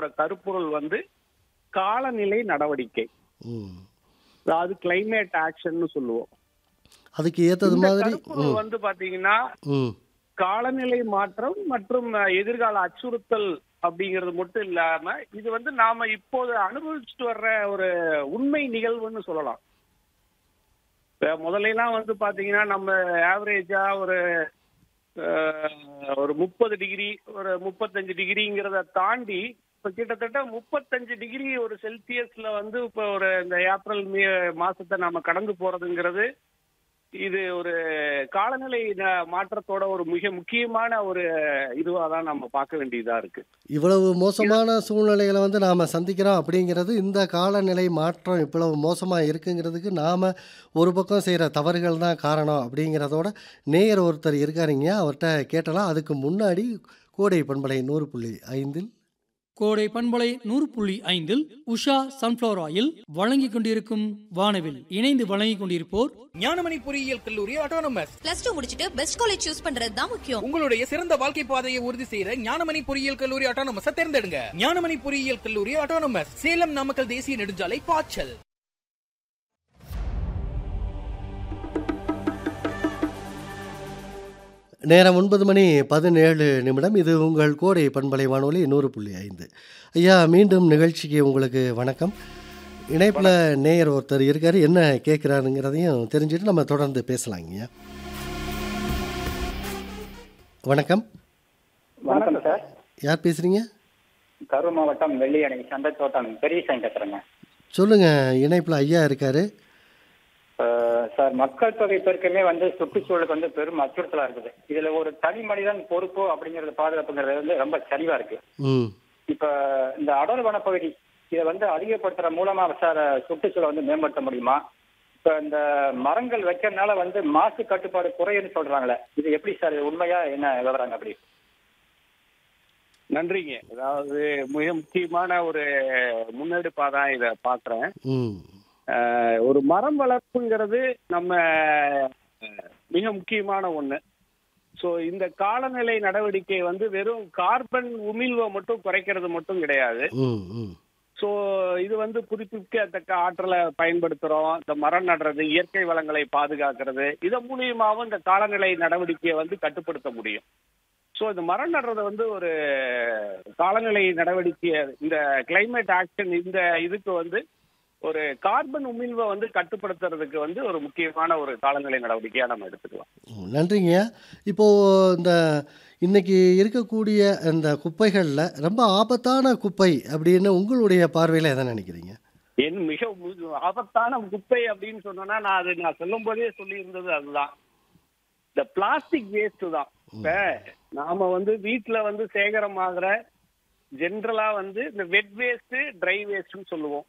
கருப்பொருள் வந்து காலநிலை நடவடிக்கை ம் அதாவது கிளைமேட் ஆக்ஷன்னு சொல்லுவோம் அதுக்கு ஏற்றது இந்த மாதிரி கருப்பொருள் ம் வந்து பாத்தீங்கன்னா ம் காலநிலை மாற்றம் மற்றும் அஹ், எதிர்கால அச்சுறுத்தல் அப்படிங்கிறது மட்டும் இல்லாம இது வந்து நாம இப்போது அனுபவிச்சுட்டு வர்ற ஒரு உண்மை நிகழ்வுன்னு சொல்லலாம் இப்ப முதல்லாம் வந்து பாத்தீங்கன்னா நம்ம ஆவரேஜா ஒரு அஹ், ஒரு முப்பது டிகிரி ஒரு முப்பத்தஞ்சு டிகிரிங்கிறத தாண்டி இப்ப கிட்டத்தட்ட முப்பத்தஞ்சு டிகிரி ஒரு செல்சியஸ்ல வந்து இப்ப ஒரு இந்த ஏப்ரல் மே மாசத்தை நாம கடந்து போறதுங்கிறது இது ஒரு காலநிலை ந- மாற்றத்தோட ஒரு மிக முக்கியமான ஒரு இதுவா தான் நம்ம பார்க்க வேண்டியதா இருக்கு இவ்வளவு மோசமான சூழ்நிலைகளை வந்து நாம் சந்திக்கிறோம் அப்படிங்கிறது இந்த காலநிலை மாற்றம் இவ்வளவு மோசமாக இருக்குங்கிறதுக்கு நாம் ஒரு பக்கம் செய்கிற தவறுகள் தான் காரணம் அப்படிங்கிறதோட நேயர் ஒருத்தர் இருக்காருங்க அவர்கிட்ட கேட்டலாம் அதுக்கு முன்னாடி கோடை பண்பலை நூறு புள்ளி ஐந்தில் கோடை பண்பலை நூறு புள்ளி ஐந்தில் உஷா சன்ஃப்ளவர் ஆயில் வழங்கிக் கொண்டிருக்கும் வானவில் இணைந்து வழங்கிக் கொண்டிருப்போர் ஞானமணி பொறியியல் கல்லூரி ஆட்டோனமஸ் பிளஸ் டூ முடிச்சிட்டு பெஸ்ட் காலேஜ் சூஸ் பண்றது தான் முக்கியம் உங்களுடைய சிறந்த வாழ்க்கை பாதையை உறுதி செய்யற ஞானமணி பொறியியல் கல்லூரி ஆட்டோனமஸ் தேர்ந்தெடுங்க ஞானமணி பொறியியல் கல்லூரி ஆட்டோனமஸ் சேலம் நாமக்கல் தேசிய நெடுஞ்சாலை பாய்ச்சல் நேரம் ஒன்பது மணி பதினேழு நிமிடம் இது உங்கள் கோடை பண்பலை வானொலி நூறு புள்ளி ஐந்து ஐயா மீண்டும் நிகழ்ச்சிக்கு உங்களுக்கு வணக்கம் இணைப்பில் நேயர் ஒருத்தர் இருக்கார் என்ன கேட்குறாருங்கிறதையும் தெரிஞ்சுட்டு நம்ம தொடர்ந்து பேசலாங்கய்யா வணக்கம் வணக்கம் சார் யார் பேசுகிறீங்க கரூர் மாவட்டம் வெள்ளியணை சந்தை தோட்டம் பெரியசாமி பேசுறேங்க சொல்லுங்கள் இணைப்பில் ஐயா இருக்கார் அஹ் சார் மக்கள் தொகை பெருக்கமே வந்து சுற்றுச்சூழலுக்கு வந்து பெரும் அச்சுறுத்தலா இருக்குது இதுல ஒரு தனி மனிதன் பொறுப்பு அப்படிங்கறது பாதுகாப்புங்கிறது வந்து ரொம்ப சரிவா இருக்கு ம் இப்ப இந்த அடர் வனப்பகுதி இதை வந்து அதிகப்படுத்துற மூலமா சார் சுற்றுச்சூழலை வந்து மேம்படுத்த முடியுமா இப்ப இந்த மரங்கள் வைக்கிறதுனால வந்து மாசு கட்டுப்பாடு குறையுன்னு சொல்றாங்களே இது எப்படி சார் இது உண்மையா என்ன விவரங்க அப்படி நன்றிங்க அதாவது மிக முக்கியமான ஒரு முன்னெடுப்பா தான் இதை பாக்குறேன் ம் அஹ், ஒரு மரம் வளர்ப்புங்கிறது நம்ம அஹ், மிக முக்கியமான ஒண்ணு ஸோ இந்த காலநிலை நடவடிக்கை வந்து வெறும் கார்பன் உமிழ்வை மட்டும் குறைக்கிறது மட்டும் கிடையாது ம் ம் ஸோ இது வந்து புதுப்பிக்கத்தக்க ஆற்றலை பயன்படுத்துறோம் இந்த மரம் நடுறது இயற்கை வளங்களை பாதுகாக்கிறது இதன் மூலியமாவும் இந்த காலநிலை நடவடிக்கையை வந்து கட்டுப்படுத்த முடியும் ஸோ இந்த மரம் நடுறதை வந்து ஒரு காலநிலை நடவடிக்கை இந்த கிளைமேட் ஆக்ஷன் இந்த இதுக்கு வந்து ஒரு கார்பன் உமிழ்வை வந்து கட்டுப்படுத்துறதுக்கு வந்து ஒரு முக்கியமான ஒரு காலநிலை நடவடிக்கையா நம்ம எடுத்துக்கலாம் ம், நன்றிங்கய்யா இப்போது இந்த இன்னைக்கு இருக்கக்கூடிய இந்த குப்பைகளில் ரொம்ப ஆபத்தான குப்பை அப்படின்னு உங்களுடைய பார்வையில் எதை நினைக்கிறீங்க என் மிக மு- ஆபத்தான குப்பை அப்படின்னு சொன்னோன்னா நான் அது நான் சொல்லும் போதே சொல்லி இருந்தது அதுதான் இந்த பிளாஸ்டிக் வேஸ்ட் தான் இப்ப நாம வந்து வீட்ல வந்து சேகரமாகிற ஜென்ரலா வந்து இந்த வெட் வேஸ்ட் ட்ரை வேஸ்ட்னு சொல்லுவோம்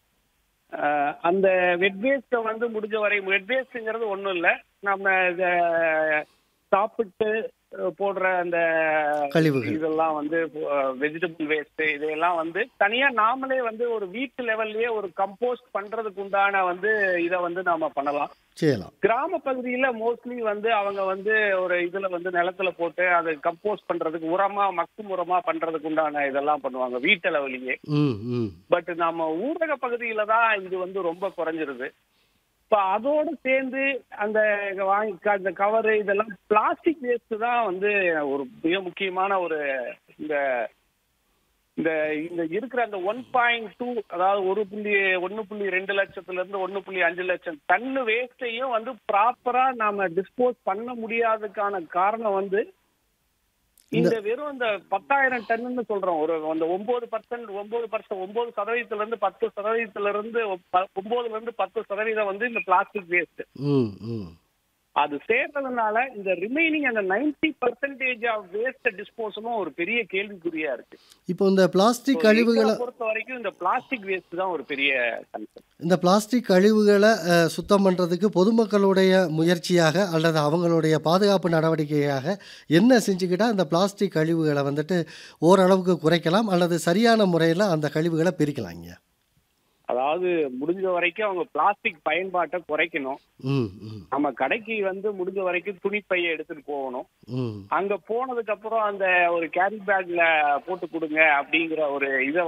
அஹ் அந்த வெட் வேஸ்ட்டை வந்து முடிஞ்ச வரை வெட் வேஸ்ட்ங்கிறது ஒண்ணும் இல்ல நம்ம இத சாப்பிட்டு அஹ், போடுற அந்த கழிவுகள். இதெல்லாம் வந்து வெஜிடபிள் வேஸ்ட் இதையெல்லாம் வந்து தனியா நாமளே வந்து ஒரு வீட்டு லெவல்லயே ஒரு கம்போஸ்ட் பண்றதுக்கு உண்டான வந்து இதை வந்து நாம பண்ணலாம் செய்யலாம் கிராம பகுதியில மோஸ்ட்லி வந்து அவங்க வந்து ஒரு இதுல வந்து நிலத்துல போட்டு அதை கம்போஸ்ட் பண்றதுக்கு உரமா மக்கும் உரமா பண்றதுக்கு உண்டான இதெல்லாம் பண்ணுவாங்க வீட்டளவுலயே ம் ம் பட் நம்ம ஊரக பகுதியில தான் இது வந்து ரொம்ப குறைஞ்சிருது இப்ப அதோட சேர்ந்து அந்த வாங்கி அந்த கவரு இதெல்லாம் பிளாஸ்டிக் வேஸ்ட் தான் வந்து ஒரு மிக முக்கியமான ஒரு இந்த இந்த இந்த இருக்கிற அந்த ஒன் பாயிண்ட் டூ அதாவது ஒரு புள்ளி ஒன்னு புள்ளி ரெண்டு லட்சத்துல இருந்து ஒன்னு புள்ளி அஞ்சு லட்சம் டன்னு வேஸ்டையும் வந்து ப்ராப்பரா நாம டிஸ்போஸ் பண்ண முடியாததுக்கான காரணம் வந்து இந்த வெறும் இந்த பத்தாயிரம் டன்னு சொல்றோம் ஒரு அந்த ஒன்பது பர்சன்ட் ஒன்பது பர்சன்ட் ஒன்பது சதவீதத்துல இருந்து பத்து சதவீதத்துல இருந்து ஒ- ஒன்பதுல இருந்து பத்து சதவீதம் வந்து இந்த பிளாஸ்டிக் வேஸ்ட் ம் ம் அது சேர்றதுனால இந்த ரிமைனிங் அந்த நைன்டி பர்சன்டேஜ் ஆஃப் வேஸ்ட் டிஸ்போசலும் ஒரு பெரிய கேள்விக்குறியா இருக்கு இப்போ இந்த பிளாஸ்டிக் So, கழிவுகளை எங்களை பொறுத்த வரைக்கும் இந்த பிளாஸ்டிக் வேஸ்ட் தான் ஒரு பெரிய கன்செப்ட் இந்த பிளாஸ்டிக் கழிவுகளை அஹ், சுத்தம் பண்ணுறதுக்கு பொதுமக்களுடைய முயற்சியாக அல்லது அவங்களுடைய பாதுகாப்பு நடவடிக்கையாக என்ன செஞ்சுக்கிட்டால் இந்த பிளாஸ்டிக் கழிவுகளை வந்துட்டு ஓரளவுக்கு குறைக்கலாம் அல்லது சரியான முறையில் அந்த கழிவுகளை பிரிக்கலாங்க அதாவது முடிஞ்ச வரைக்கும் அவங்க பிளாஸ்டிக் பயன்பாட்டை குறைக்கணும் ம் ம் நம்ம கடைக்கு வந்து முடிஞ்ச வரைக்கும் துணிப்பையை எடுத்துட்டு போகணும் ம் அங்க போனதுக்கு அப்புறம் அந்த ஒரு கேரி பேக்ல போட்டு கொடுங்க அப்படிங்கிற ஒரு இதை